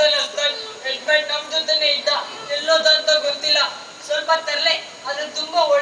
ಅಸ್ತಾನ್ ಅಸ್ತಾನ್ helmet ನಮ್ ಜೊತೆನೆ ಇದ್ದ ಎಲ್ಲೋದಂತ ಗೊತ್ತಿಲ್ಲ ಸ್ವಲ್ಪ ತರ್ಲೆ ಅದು ತುಂಬಾ ಒಳ್ಳೆ